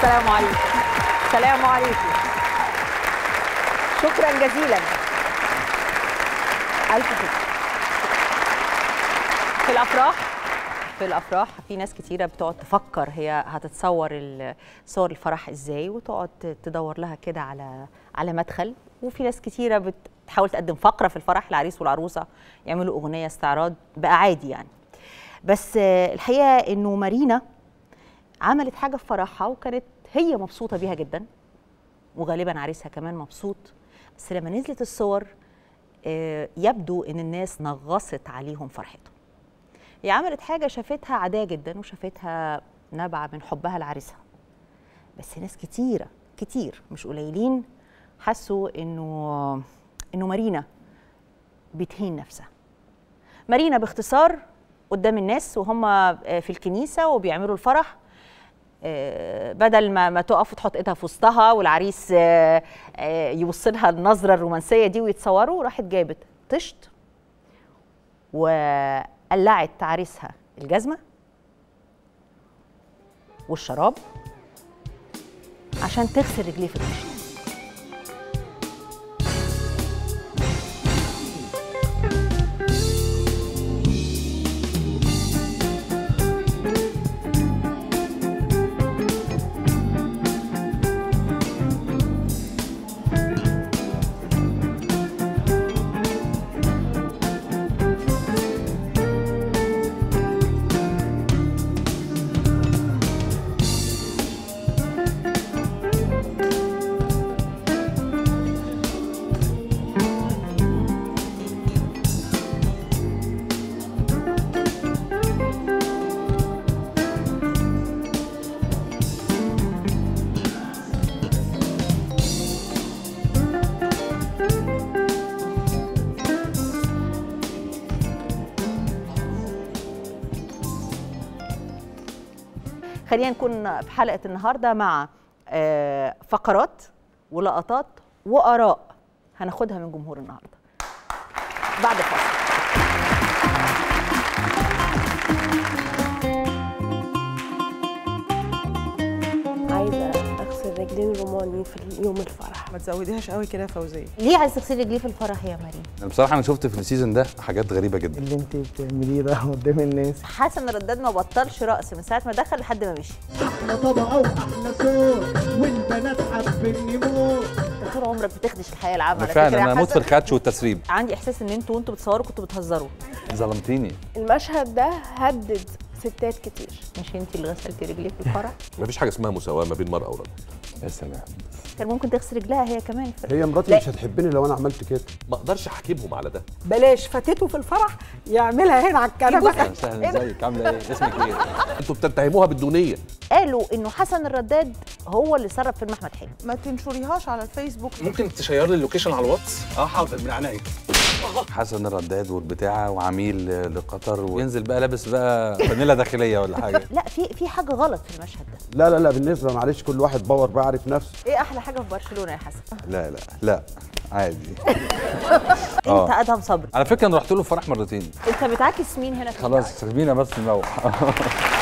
السلام عليكم السلام عليكم شكرا جزيلا ألف شكر في الأفراح في الأفراح في ناس كتيرة بتقعد تفكر هي هتتصور ال- صور الفرح إزاي وتقعد تدور لها كده على على مدخل وفي ناس كتيرة بتحاول تقدم فقرة في الفرح العريس والعروسة يعملوا أغنية استعراض بقى عادي يعني بس آه، الحقيقة إنه مارينا عملت حاجة في فرحها وكانت هي مبسوطة بيها جدا وغالبا عريسها كمان مبسوط بس لما نزلت الصور آه، يبدو ان الناس نغصت عليهم فرحتهم هي عملت حاجة شافتها عادية جدا وشافتها نابعة من حبها لعريسها بس ناس كتيرة كتير مش قليلين حسوا انه انه مارينا بتهين نفسها مارينا باختصار قدام الناس وهم في الكنيسة وبيعملوا الفرح آه، بدل ما ما تقف وتحط ايدها في وسطها والعريس آه، آه، يبص لها النظره الرومانسيه دي ويتصوروا راحت جابت طشت وقلعت عريسها الجزمه والشراب عشان تغسل رجليه في الطشت خلينا نكون في حلقه النهارده مع آه، فقرات ولقطات واراء هناخدها من جمهور النهارده بعد الفاصل عايزه اغسل رجلين روماني في يوم الفرح ما تزوديهاش قوي كده يا فوزيه ليه عايز تغسلي رجليه في الفرح يا مريم أنا بصراحه انا شفت في السيزون ده حاجات غريبه جدا اللي انت بتعمليه ده قدام الناس حسن رداد ما بطلش رقص من ساعه ما دخل لحد ما مشي احلى طبقه واحلى صوت والبنات حابيني موت انت طول عمرك بتخدش الحياه العامه انا على فكرة فعلا يا انا اموت في حسن. الخدش والتسريب عندي احساس ان انتوا وانتوا بتصوروا كنتوا بتهزروا ظلمتيني المشهد ده هدد ستات كتير مش انت اللي غسلتي رجليك في الفرح مفيش حاجه اسمها مساواه ما بين مرأة ورجل يا سلام كان ممكن تغسل رجلها هي كمان في هي مراتي لا. مش هتحبني لو انا عملت كده ما اقدرش احاكمهم على ده بلاش فاتته في الفرح يعملها هنا على الكنبه اهلا وسهلا ازيك عامله ايه اسمك ايه انتوا بتتهموها بالدونيه قالوا انه حسن الرداد هو اللي سرب فيلم احمد حلمي ما تنشريهاش على الفيسبوك ممكن تشير لي اللوكيشن على الواتس اه حاضر من عينيا حسن الرداد والبتاعه وعميل لقطر وينزل بقى لابس بقى فانيلا داخليه ولا حاجه لا في في حاجه غلط في المشهد ده لا لا لا بالنسبه معلش كل واحد باور بعرف نفسه ايه احلى حاجه في برشلونه يا حسن لا لا لا عادي انت آه. ادهم صبري على فكره انا رحت له فرح مرتين انت بتعاكس مين هنا في خلاص سيبينا بس نروح